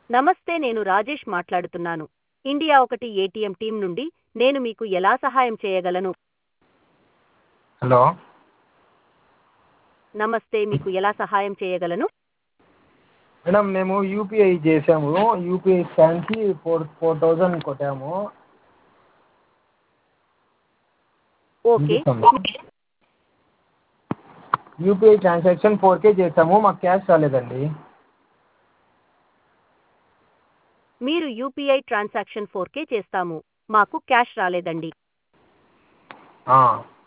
నమస్తే నేను రాజేష్ మాట్లాడుతున్నాను ఇండియా ఒకటి ఏటీఎం టీం నుండి నేను మీకు ఎలా సహాయం చేయగలను హలో నమస్తే మీకు ఎలా సహాయం చేయగలను మేడం మేము యూపీఐ చేసాము యూపీఐ స్కాన్కి ఫోర్ ఫోర్ థౌజండ్ కొట్టాము okay UPI transaction four K చేసాము మాకు క్యాష్ రాలేదండి మీరు యూపీఐ ట్రాన్సాక్షన్ ఫోర్ కే చేస్తాము మాకు క్యాష్ రాలేదండి ఆ,